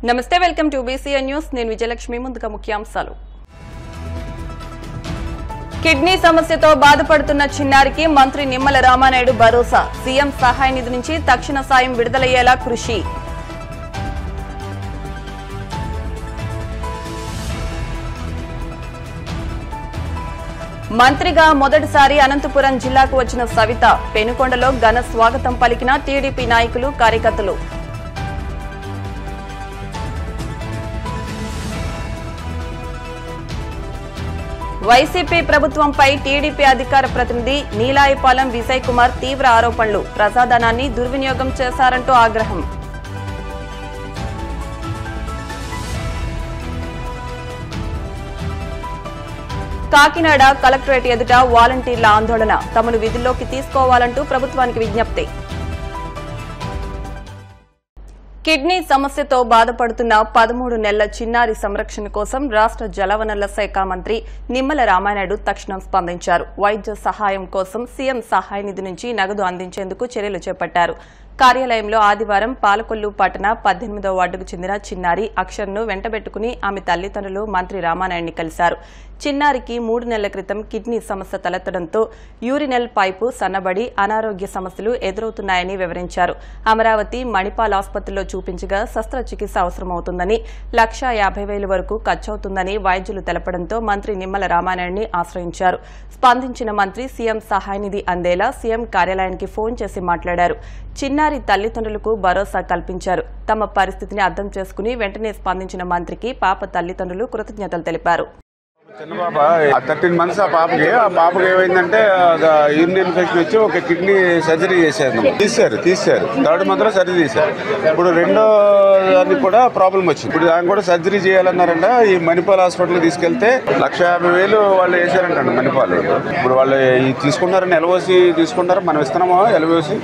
నమస్తే welcome to BCN news నేను విజయలక్ష్మి ముందుగా ముఖ్యాంశాలు కిడ్నీ సమస్యతో బాధపడుతున్న చిన్నారికి మంత్రి నిమ్మల రామానాయుడు భరోసా సీఎం సహాయ నిధి నుంచి తక్షణ సాయం విడుదలయ్యేలా కృషి మంత్రిగా మొదటిసారి అనంతపురం జిల్లాకు వచ్చిన సవిత పెనుకొండలో ఘన స్వాగతం పలికిన టీడీపీ నాయకులు కార్యకర్తలు వైసీపీ ప్రభుత్వంపై టీడీపీ అధికార ప్రతినిధి నీలాయపాలెం విజయ్ కుమార్ తీవ్ర ఆరోపణలు ప్రజాధనాన్ని దుర్వినియోగం చేశారంటూ ఆగ్రహం కాకినాడ కలెక్టరేట్ ఎదుట వాలంటీర్ల ఆందోళన తమను విధుల్లోకి తీసుకోవాలంటూ ప్రభుత్వానికి విజ్ఞప్తి కిడ్నీ సమస్యతో బాధపడుతున్న పదమూడు నెలల చిన్నారి సంరక్షణ కోసం రాష్ట్ర జలవనరుల శాఖ మంత్రి నిమ్మల రామానాయుడు తక్షణం స్పందించారు వైద్య సహాయం కోసం సీఎం సహాయ నిధి నుంచి నగదు అందించేందుకు చర్యలు చేపట్టారు కార్యాలయంలో ఆదివారం పాలకొల్లు పట్టణ పద్దెనిమిదవ వార్డుకు చెందిన చిన్నారి అక్షర్ను వెంటబెట్టుకుని ఆమె తల్లిదండ్రులు మంత్రి రామానాయుడిని కలిశారు చిన్నారికి మూడు నెలల క్రితం కిడ్నీ సమస్య తలెత్తడంతో యూరినల్ పైపు సన్నబడి అనారోగ్య సమస్యలు ఎదురవుతున్నాయని వివరించారు అమరావతి మణిపాల్ ఆసుపత్రిలో చూపించగా శస్త్రచికిత్స అవసరమవుతుందని లక్షా యాభై వేల వరకు ఖర్చవుతుందని వైద్యులు తెలపడంతో మంత్రి నిమ్మల రామానాయుడిని ఆశ్రయించారు స్పందించిన మంత్రి సీఎం సహాయ నిధి అందేలా సీఎం కార్యాలయానికి ఫోన్ చేసి మాట్లాడారు చిన్నారి తల్లిదండ్రులకు భరోసా కల్పించారు తమ పరిస్థితిని అర్థం చేసుకుని వెంటనే స్పందించిన మంత్రికి పాప తల్లిదండ్రులు కృతజ్ఞతలు తెలిపారు చిన్న పాప థర్టీన్ మంత్స్ ఆ పాపకి ఆ పాపకి ఏమైందంటే యూరిన్ ఇన్ఫెక్షన్ వచ్చి ఒక కిడ్నీ సర్జరీ చేశారు తీశారు తీశారు థర్డ్ మంత్ లో సర్జరీ తీశారు ఇప్పుడు రెండో దానికి కూడా ప్రాబ్లం వచ్చింది ఇప్పుడు దానికి కూడా సర్జరీ చేయాలన్నారంట ఈ మణిపాల్ హాస్పిటల్ తీసుకెళ్తే లక్ష యాభై వేలు వాళ్ళు వేసారంట మణిపాల్ ఇప్పుడు వాళ్ళు ఈ తీసుకున్నారని ఎల్ఓసి తీసుకుంటారు మనం ఇస్తున్నామా ఎల్ఓసి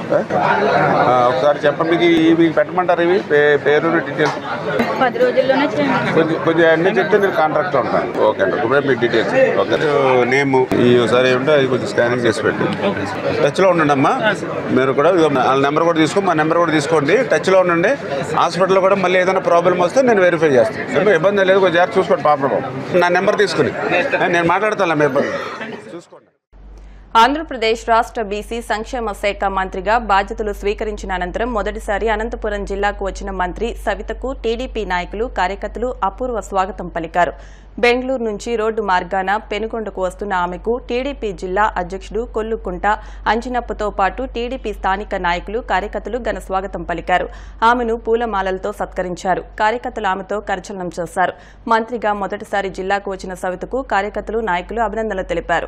ఒకసారి చెప్పండి మీకు ఈ- మీకు పెట్టమంటారు ఇవి పే- పేరు డీటెయిల్స్ పది రోజుల్లోనే చేయండి కొంచెం కొంచెం అన్ని చెప్తే నేను కాంట్రాక్ట్ ఉంటాను ఓకే అండి ఇప్పుడే మీ డీటెయిల్స్ ఓకే నేమ్ ఈ ఒకసారి ఉంటే అది కొంచెం స్కానింగ్ చేసి పెట్టి టచ్లో ఉండండి అమ్మా మీరు కూడా ఇదిగో వాళ్ళ నెంబర్ కూడా తీసుకో మా నెంబర్ కూడా తీసుకోండి టచ్లో ఉండండి హాస్పిటల్లో కూడా మళ్ళీ ఏదైనా ప్రాబ్లం వస్తే నేను వెరిఫై చేస్తాను ఏమో ఇబ్బంది లేదు కొంచెం జాగ్రత్త చూసుకోండి పాప నా నెంబర్ తీసుకుని నేను మాట్లాడతాను మీ ఇబ్బంది చూసుకోండి ఆంధ్రప్రదేశ్ రాష్ట్ర బీసీ సంక్షేమ శాఖ మంత్రిగా బాధ్యతలు స్వీకరించిన అనంతరం మొదటిసారి అనంతపురం జిల్లాకు వచ్చిన మంత్రి సవితకు టీడీపీ నాయకులు కార్యకర్తలు అపూర్వ స్వాగతం పలికారు బెంగళూరు నుంచి రోడ్డు మార్గాన పెనుగొండకు వస్తున్న ఆమెకు టీడీపీ జిల్లా అధ్యక్షుడు కొల్లుకుంట అంజనప్పతో పాటు టీడీపీ స్థానిక నాయకులు కార్యకర్తలు ఘన స్వాగతం పలికారు ఆమెను పూలమాలలతో సత్కరించారు కార్యకర్తలు ఆమెతో కరచలనం చేశారు మంత్రిగా మొదటిసారి జిల్లాకు వచ్చిన సవితకు కార్యకర్తలు నాయకులు అభినందనలు తెలిపారు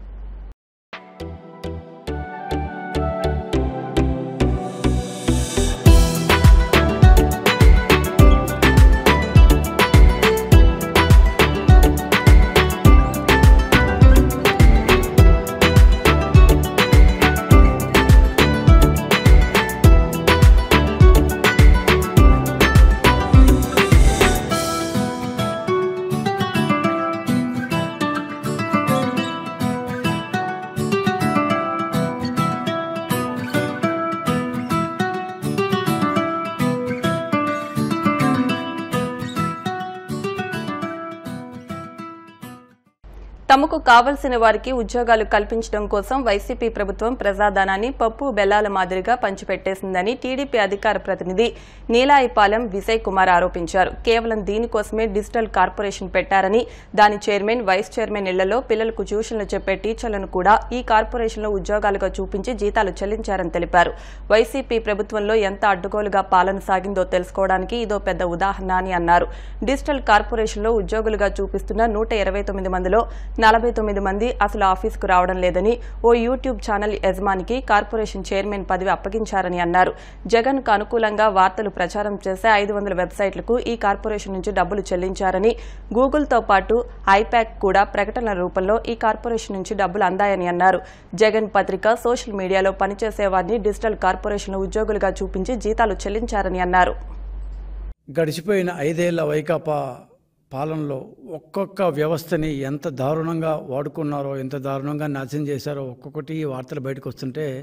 తమకు కావలసిన వారికి ఉద్యోగాలు కల్పించడం కోసం వైసీపీ ప్రభుత్వం ప్రజాధనాన్ని పప్పు బెల్లాల మాదిరిగా పంచిపెట్టేసిందని టీడీపీ అధికార ప్రతినిధి నీలాయిపాలెం విజయ్ కుమార్ ఆరోపించారు కేవలం దీనికోసమే డిజిటల్ కార్పొరేషన్ పెట్టారని దాని చైర్మన్ వైస్ చైర్మన్ ఇళ్లలో పిల్లలకు ట్యూషన్లు చెప్పే టీచర్లను కూడా ఈ కార్పొరేషన్లో ఉద్యోగాలుగా చూపించి జీతాలు చెల్లించారని తెలిపారు వైసీపీ ప్రభుత్వంలో ఎంత అడ్డుగోలుగా పాలన సాగిందో తెలుసుకోవడానికి ఇదో పెద్ద ఉదాహరణ అని అన్నారు డిజిటల్ కార్పొరేషన్లో ఉద్యోగులుగా చూపిస్తున్న నూట ఇరవై తొమ్మిది మందిలో నలభై తొమ్మిది మంది అసలు ఆఫీసుకు రావడం లేదని ఓ యూట్యూబ్ ఛానల్ యజమానికి కార్పొరేషన్ చైర్మన్ పదవి అప్పగించారని అన్నారు జగన్ కు అనుకూలంగా వార్తలు ప్రచారం చేసే ఐదు వందల వెబ్సైట్లకు ఈ కార్పొరేషన్ నుంచి డబ్బులు చెల్లించారని గూగుల్తో పాటు ఐపాక్ కూడా ప్రకటనల రూపంలో ఈ కార్పొరేషన్ నుంచి డబ్బులు అందాయని అన్నారు జగన్ పత్రిక సోషల్ మీడియాలో పనిచేసే వారిని డిజిటల్ కార్పొరేషన్ ఉద్యోగులుగా చూపించి జీతాలు చెల్లించారని అన్నారు గడిచిపోయిన ఐదేళ్ల వైకాపా పాలనలో ఒక్కొక్క వ్యవస్థని ఎంత దారుణంగా వాడుకున్నారో ఎంత దారుణంగా నాశనం చేశారో ఒక్కొక్కటి ఈ వార్తలు బయటకు వస్తుంటే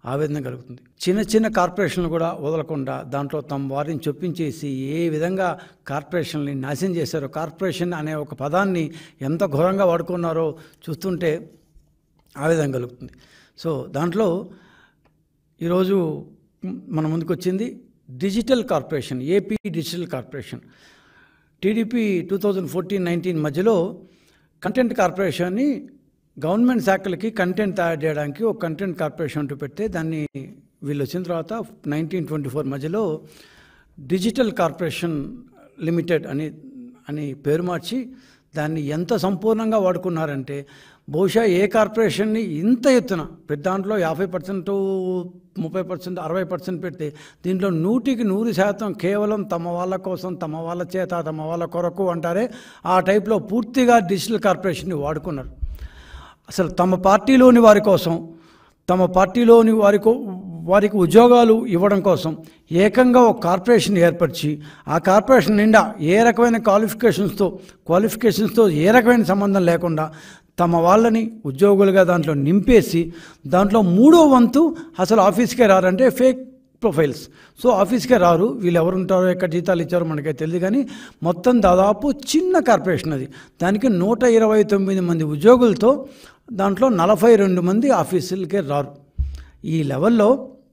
ఆవేదన కలుగుతుంది చిన్న చిన్న కార్పొరేషన్లు కూడా వదలకుండా దాంట్లో తమ వారిని చొప్పించేసి ఏ విధంగా కార్పొరేషన్ని నాశనం చేశారో కార్పొరేషన్ అనే ఒక పదాన్ని ఎంత ఘోరంగా వాడుకున్నారో చూస్తుంటే ఆవేదన కలుగుతుంది సో దాంట్లో ఈరోజు మన ముందుకు వచ్చింది digital corporation AP digital corporation TDP two thousand fourteen nineteen మధ్యలో కంటెంట్ కార్పొరేషన్ని గవర్నమెంట్ శాఖలకి కంటెంట్ తయారు చేయడానికి ఒక కంటెంట్ కార్పొరేషన్ అంటూ పెడితే దాన్ని వీళ్ళు వచ్చిన తర్వాత నైన్టీన్ ట్వంటీ ఫోర్ మధ్యలో డిజిటల్ కార్పొరేషన్ లిమిటెడ్ అని అని పేరు మార్చి దాన్ని ఎంత సంపూర్ణంగా వాడుకున్నారంటే బహుశా ఏ కార్పొరేషన్ని ఇంత ఎత్తున ప్రతి దాంట్లో యాభై పర్సెంట్ ముప్పై పర్సెంట్ అరవై పర్సెంట్ పెడితే దీంట్లో నూటికి నూరు శాతం కేవలం తమ వాళ్ళ కోసం తమ వాళ్ళ చేత తమ వాళ్ళ కొరకు అంటారే ఆ టైప్లో పూర్తిగా డిజిటల్ కార్పొరేషన్ని వాడుకున్నారు అసలు తమ పార్టీలోని వారి కోసం తమ పార్టీలోని వారికి వారికి ఉద్యోగాలు ఇవ్వడం కోసం ఏకంగా ఒక కార్పొరేషన్ ఏర్పరిచి ఆ కార్పొరేషన్ నిండా ఏ రకమైన క్వాలిఫికేషన్స్తో క్వాలిఫికేషన్స్తో ఏ రకమైన సంబంధం లేకుండా తమ వాళ్ళని ఉద్యోగులుగా దాంట్లో నింపేసి దాంట్లో మూడో వంతు అసలు ఆఫీస్కే రారంటే ఫేక్ ప్రొఫైల్స్ సో ఆఫీస్కే రారు వీళ్ళు ఎవరు ఉంటారో ఎక్కడ జీతాలు ఇచ్చారో మనకైతే తెలియదు కానీ మొత్తం దాదాపు చిన్న కార్పొరేషన్ అది దానికి నూట ఇరవై తొమ్మిది మంది ఉద్యోగులతో దాంట్లో నలభై రెండు మంది ఆఫీసులకే రారు ఈ లెవెల్లో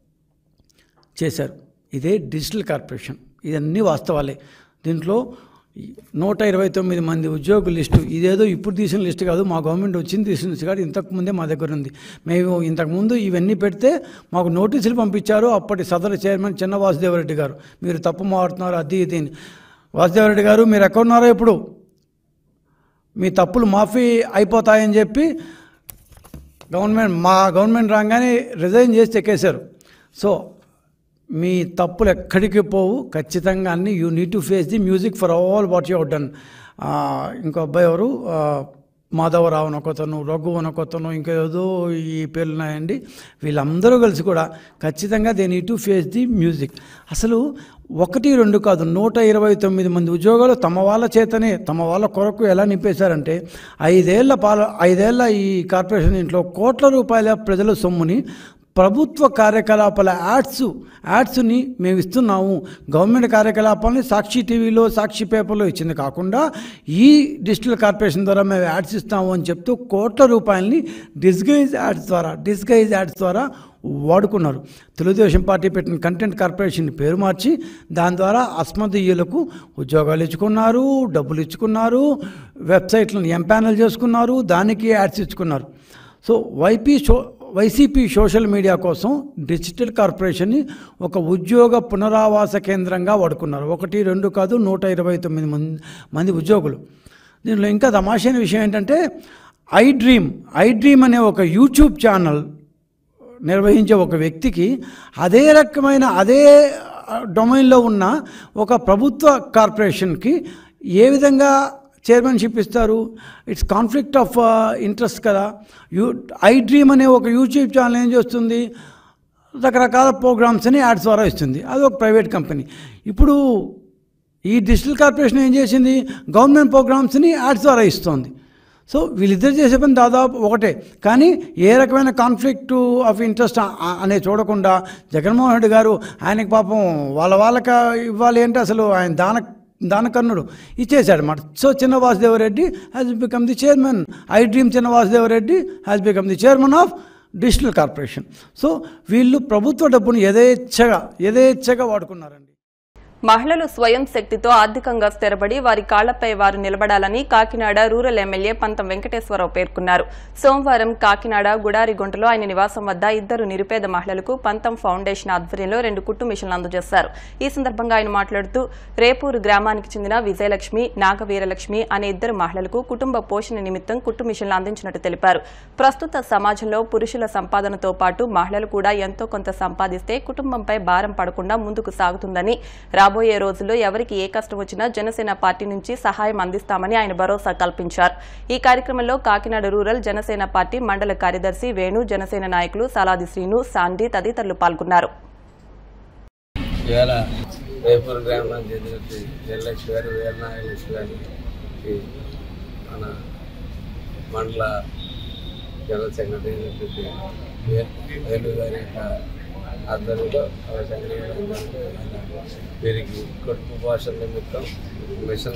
చేశారు ఇదే డిజిటల్ కార్పొరేషన్ ఇవన్నీ వాస్తవాలే దీంట్లో నూట ఇరవై తొమ్మిది మంది ఉద్యోగుల లిస్టు ఇదేదో ఇప్పుడు తీసిన లిస్ట్ కాదు మా గవర్నమెంట్ వచ్చింది తీసిన లిస్ట్ కాదు ఇంతకు ముందే మా దగ్గర ఉంది మేము ఇంతకుముందు ఇవన్నీ పెడితే మాకు నోటీసులు పంపించారు అప్పటి సదరు చైర్మన్ చిన్న వాసుదేవరెడ్డి గారు మీరు తప్పు మారుతున్నారు అది ఇది అని వాసుదేవరెడ్డి గారు మీరు ఎక్కడ ఉన్నారో ఇప్పుడు మీ తప్పులు మాఫీ అయిపోతాయని చెప్పి గవర్నమెంట్ మా గవర్నమెంట్ రాగానే రిజైన్ చేసి ఎక్కేశారు సో మీ తప్పులు ఎక్కడికి పోవు ఖచ్చితంగా అన్ని you need to face the music for all what you done ఇంకో అబ్బాయి ఎవరు ఆ, మాధవరావు అనొకతను రఘు అనొకతను ఇంకేదో ఈ పేర్లు ఉన్నాయండి వీళ్ళందరూ కలిసి కూడా ఖచ్చితంగా they need to face the music అసలు ఒకటి రెండు కాదు నూట ఇరవై తొమ్మిది మంది ఉద్యోగాలు తమ వాళ్ళ చేతనే తమ వాళ్ళ కొరకు ఎలా నింపేశారంటే ఐదేళ్ల పాల ఐదేళ్ల ఈ కార్పొరేషన్ ఇంట్లో కోట్ల రూపాయల ప్రజల సొమ్ముని ప్రభుత్వ కార్యకలాపాల యాడ్స్ యాడ్స్ని మేము ఇస్తున్నాము గవర్నమెంట్ కార్యకలాపాలని సాక్షి టీవీలో సాక్షి పేపర్లో ఇచ్చింది కాకుండా ఈ డిజిటల్ కార్పొరేషన్ ద్వారా మేము యాడ్స్ ఇస్తాము అని చెప్తూ కోట్ల రూపాయలని డిస్గైజ్ యాడ్స్ ద్వారా డిస్గైజ్ యాడ్స్ ద్వారా వాడుకున్నారు తెలుగుదేశం పార్టీ పెట్టిన కంటెంట్ కార్పొరేషన్ పేరు మార్చి దాని ద్వారా అస్మదీయులకు ఉద్యోగాలు ఇచ్చుకున్నారు డబ్బులు ఇచ్చుకున్నారు వెబ్సైట్లను ఎంపానల్ చేసుకున్నారు దానికి యాడ్స్ ఇచ్చుకున్నారు సో వైపీ షో వైసీపీ సోషల్ మీడియా కోసం డిజిటల్ కార్పొరేషన్ని ఒక ఉద్యోగ పునరావాస కేంద్రంగా వాడుకున్నారు ఒకటి రెండు కాదు నూట ఇరవై తొమ్మిది మంది మంది ఉద్యోగులు దీనిలో ఇంకా తమాషైన విషయం ఏంటంటే ఐ డ్రీమ్ ఐ డ్రీమ్ అనే ఒక యూట్యూబ్ ఛానల్ నిర్వహించే ఒక వ్యక్తికి అదే రకమైన అదే డొమైన్లో ఉన్న ఒక ప్రభుత్వ కార్పొరేషన్కి ఏ విధంగా చైర్మన్షిప్ ఇస్తారు ఇట్స్ కాన్ఫ్లిక్ట్ ఆఫ్ ఇంట్రెస్ట్ కదా యూ ఐ డ్రీమ్ అనే ఒక యూట్యూబ్ ఛానల్ ఏం చేస్తుంది రకరకాల ప్రోగ్రామ్స్ని యాడ్స్ ద్వారా ఇస్తుంది అది ఒక ప్రైవేట్ కంపెనీ ఇప్పుడు ఈ డిజిటల్ కార్పొరేషన్ ఏం చేసింది గవర్నమెంట్ ప్రోగ్రామ్స్ని యాడ్స్ ద్వారా ఇస్తోంది సో వీళ్ళిద్దరు చేసే పని దాదాపు ఒకటే కానీ ఏ రకమైన కాన్ఫ్లిక్ట్ ఆఫ్ ఇంట్రెస్ట్ అనే చూడకుండా జగన్మోహన్ రెడ్డి గారు ఆయనకి పాపం వాళ్ళ వాళ్ళకి ఇవ్వాలి అంటే అసలు ఆయన దాన దానకర్ణుడు ఇచ్చేశాడు అన్నమాట so Chinna Vasudeva Reddy has become the chairman I dream Chinna Vasudeva Reddy has become the chairman of digital corporation so వీళ్ళు ప్రభుత్వ డబ్బును యథేచ్ఛగా యథేచ్ఛగా వాడుకున్నారండి మహిళలు స్వయం శక్తితో ఆర్థికంగా స్థిరపడి వారి కాళ్లపై వారు నిలబడాలని కాకినాడ రూరల్ ఎమ్మెల్యే పంతం వెంకటేశ్వరరావు పేర్కొన్నారు సోమవారం కాకినాడ గుడారిగుంటలో ఆయన నివాసం వద్ద ఇద్దరు నిరుపేద మహిళలకు పంతం ఫౌండేషన్ ఆధ్వర్యంలో రెండు కుట్టు మిషన్లు అందజేశారు ఈ సందర్భంగా ఆయన మాట్లాడుతూ రేపూరు గ్రామానికి చెందిన విజయలక్ష్మి నాగవీరలక్ష్మి అనే ఇద్దరు మహిళలకు కుటుంబ పోషణ నిమిత్తం కుట్టు మిషన్లు అందించినట్టు తెలిపారు ప్రస్తుత సమాజంలో పురుషుల సంపాదనతో పాటు మహిళలు కూడా ఎంతో కొంత సంపాదిస్తే కుటుంబంపై భారం పడకుండా ముందుకు సాగుతుందని రాబోయే రోజుల్లో ఎవరికి ఏ కష్టం వచ్చినా జనసేన పార్టీ నుంచి సహాయం అందిస్తామని ఆయన భరోసా కల్పించారు ఈ కార్యక్రమంలో కాకినాడ రూరల్ జనసేన పార్టీ మండల కార్యదర్శి వేణు జనసేన నాయకులు సలాది శ్రీను సాండి తదితరులు పాల్గొన్నారు ఇవాళ రేపూర్ గ్రామానికి చెందినట్టు జయలక్ష్మి గారు వీరనాగలక్ష్మి గారికి మన మండల జనరల్ సెక్రటరీ అయినటువంటి వేలు గారి యొక్క ఆధ్వర్యంలో చంద్రబాబు గారు వీరికి కుటుంబ పోషణ నిమిత్తం మిషన్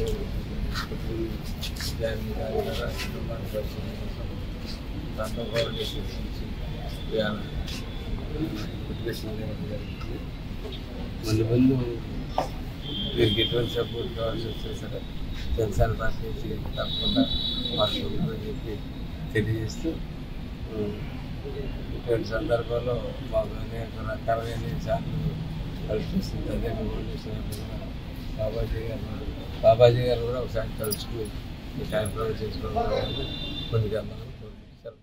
జాయిన్ గారి ద్వారా కుటుంబాన్ని పోషణ కోసం రత్న ఫౌండేషన్ నుంచి ఇవాళ కుటుంబేషన్ జరుగుతుంది ముందు ముందు వీరికి ఎటువంటి సపోర్ట్ కావాల్సి వస్తే సరే జనసేన పార్టీ నుంచి తప్పకుండా మాకు ఉంటుందని చెప్పి తెలియజేస్తూ ఉమ్, ఇటువంటి సందర్భాల్లో మాకు అనేక రకాలైన సార్లు కలుస్తుంది అదే ఫౌండేషన్ కూడా బాబాజీ గారు బాబాజీ గారు కూడా ఒకసారి కలుసుకుని ఈ కార్యక్రమం చేసుకోవాలని ముందుకెళ్ళాలని కోరుకుంటున్నాను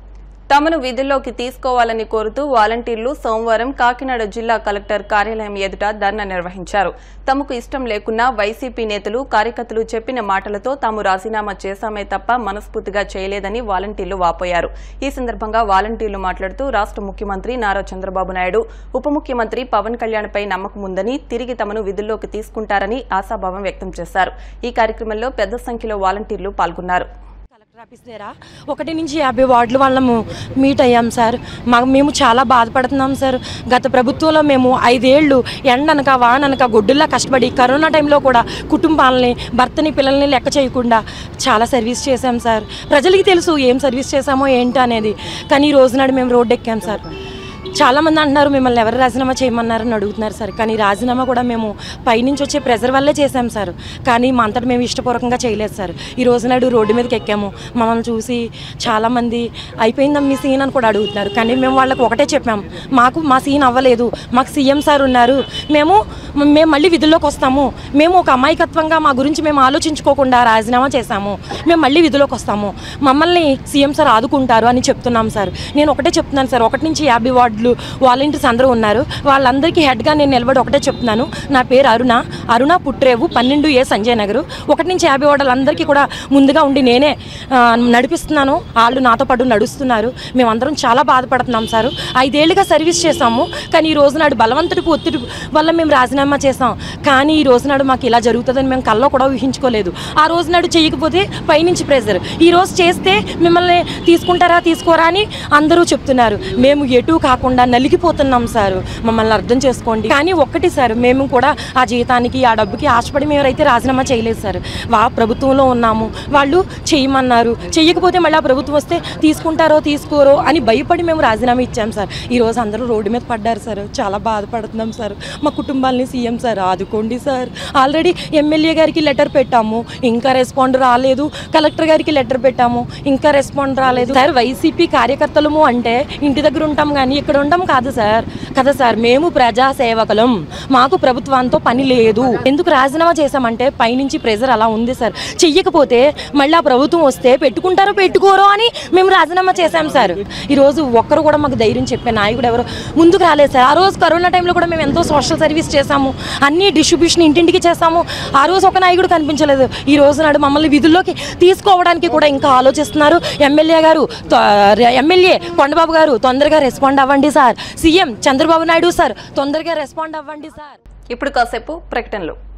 తమను విధుల్లోకి తీసుకోవాలని కోరుతూ వాలంటీర్లు సోమవారం కాకినాడ జిల్లా కలెక్టర్ కార్యాలయం ఎదుట ధర్నా నిర్వహించారు తమకు ఇష్టం లేకున్నా వైసీపీ నేతలు కార్యకర్తలు చెప్పిన మాటలతో తాము రాజీనామా చేశామే తప్ప మనస్ఫూర్తిగా చేయలేదని వాలంటీర్లు వాపోయారు ఈ సందర్భంగా వాలంటీర్లు మాట్లాడుతూ రాష్ట ముఖ్యమంత్రి నారా చంద్రబాబు నాయుడు ఉప ముఖ్యమంత్రి పవన్ కళ్యాణ్పై నమ్మకం ఉందని తిరిగి తమను విధుల్లోకి తీసుకుంటారని ఆశాభావం వ్యక్తం చేశారు ఈ కార్యక్రమంలో పెద్ద సంఖ్యలో వాలంటీర్లు పాల్గొన్నారు కలెక్టర్ ఆఫీస్ దగ్గర ఒకటి నుంచి యాభై వార్డుల వాళ్ళము మీట్ అయ్యాం సార్ మాకు మేము చాలా బాధపడుతున్నాం సార్ గత ప్రభుత్వంలో మేము ఐదేళ్లు ఎండనక వాననక గొడ్డుల్లా కష్టపడి కరోనా టైంలో కూడా కుటుంబాలని భర్తని పిల్లల్ని లెక్క చేయకుండా చాలా సర్వీస్ చేశాం సార్ ప్రజలకి తెలుసు ఏం సర్వీస్ చేశామో ఏంటి అనేది కానీ ఈ రోజునాడు మేము రోడ్డు ఎక్కాం సార్ చాలామంది అంటున్నారు మిమ్మల్ని ఎవరు రాజీనామా చేయమన్నారని అడుగుతున్నారు సార్ కానీ రాజీనామా కూడా మేము పైనుంచి వచ్చే ప్రెజర్ వల్లే చేశాం సార్ కానీ మా అంతటా మేము ఇష్టపూర్వకంగా చేయలేదు సార్ ఈ రోజు నాడు రోడ్డు మీదకి ఎక్కాము మమ్మల్ని చూసి చాలామంది అయిపోయిందా మీ సీన్ అని కూడా అడుగుతున్నారు కానీ మేము వాళ్ళకి ఒకటే చెప్పాము మాకు మా సీన్ అవ్వలేదు మాకు సీఎం సార్ ఉన్నారు మేము మేము మళ్ళీ విధుల్లోకి వస్తాము మేము ఒక అమాయకత్వంగా మా గురించి మేము ఆలోచించుకోకుండా రాజీనామా చేశాము మేము మళ్ళీ విధుల్లోకి వస్తాము మమ్మల్ని సీఎం సార్ ఆదుకుంటారు అని చెప్తున్నాం సార్ నేను ఒకటే చెప్తున్నాను సార్ ఒకటి నుంచి యాభై వార్డులు వాలంటీర్స్ అందరూ ఉన్నారు వాళ్ళందరికీ హెడ్గా నేను నిలబడి ఒకటే చెప్తున్నాను నా పేరు అరుణ అరుణ పుట్రేవు పన్నెండు ఏ సంజయ్ నగర్ ఒకటి నుంచి యాభై వార్డులందరికీ కూడా ముందుగా ఉండి నేనే ఆ, నడిపిస్తున్నాను వాళ్ళు నాతో పాటు నడుస్తున్నారు మేమందరం చాలా బాధపడుతున్నాం సార్ ఐదేళ్లుగా సర్వీస్ చేసాము కానీ ఈ రోజు నాడు బలవంతుడికి ఒత్తిడి వల్ల మేము రాజీనామా చేసాం కానీ ఈ రోజు నాడు మాకు ఇలా జరుగుతుందని మేము కల్లో కూడా ఊహించుకోలేదు ఆ రోజు నాడు చేయకపోతే పైనుంచి ప్రెజర్ ఈ రోజు చేస్తే మిమ్మల్ని తీసుకుంటారా తీసుకోరా అని అందరూ చెప్తున్నారు మేము ఎటు కాకుండా నలిగిపోతున్నాం సార్ మమ్మల్ని అర్థం చేసుకోండి కానీ ఒక్కటి సార్ మేము కూడా ఆ జీతానికి ఆ డబ్బుకి ఆశపడి మేమైతే రాజీనామా చేయలేదు సార్ వా ప్రభుత్వంలో ఉన్నాము వాళ్ళు చేయమన్నారు చెయ్యకపోతే మళ్ళీ ఆ ప్రభుత్వం వస్తే తీసుకుంటారో తీసుకోరో అని భయపడి మేము రాజీనామా ఇచ్చాం సార్ ఈ రోజు అందరూ రోడ్డు మీద పడ్డారు సార్ చాలా బాధపడుతున్నాం సార్ మా కుటుంబాలని సీఎం సార్ ఆదుకోండి సార్ ఆల్రెడీ ఎమ్మెల్యే గారికి లెటర్ పెట్టాము ఇంకా రెస్పాండ్ రాలేదు కలెక్టర్ గారికి లెటర్ పెట్టాము ఇంకా రెస్పాండ్ రాలేదు సార్ వైసీపీ కార్యకర్తలము అంటే ఇంటి దగ్గర ఉంటాం కానీ ఇక్కడ ఉండం కాదు సార్ కదా సార్ మేము ప్రజా సేవకులం మాకు ప్రభుత్వంతో పని లేదు ఎందుకు రాజీనామా చేశామంటే పైనుంచి ప్రెజర్ అలా ఉంది సార్ చెయ్యకపోతే మళ్ళీ ఆ ప్రభుత్వం వస్తే పెట్టుకుంటారో పెట్టుకోరో అని మేము రాజీనామా చేశాం సార్ ఈ రోజు ఒక్కరు కూడా మాకు ధైర్యం చెప్పే నాయకుడు ఎవరు ముందుకు రాలేదు సార్ ఆ రోజు కరోనా టైంలో కూడా మేము ఎంతో సోషల్ సర్వీస్ చేశాము అన్ని డిస్ట్రిబ్యూషన్ ఇంటింటికి చేశాము ఆ రోజు ఒక నాయకుడు కనిపించలేదు ఈ రోజు నాడు మమ్మల్ని విధుల్లోకి తీసుకోవడానికి కూడా ఇంకా ఆలోచిస్తున్నారు ఎమ్మెల్యే గారు త- ఎమ్మెల్యే కొండబాబు గారు తొందరగా రెస్పాండ్ అవ్వండి sir CM Chandrababu Naidu sir తొందరగా రెస్పాండ్ అవ్వండి సార్ ఇప్పుడు కాసేపు ప్రకటనలు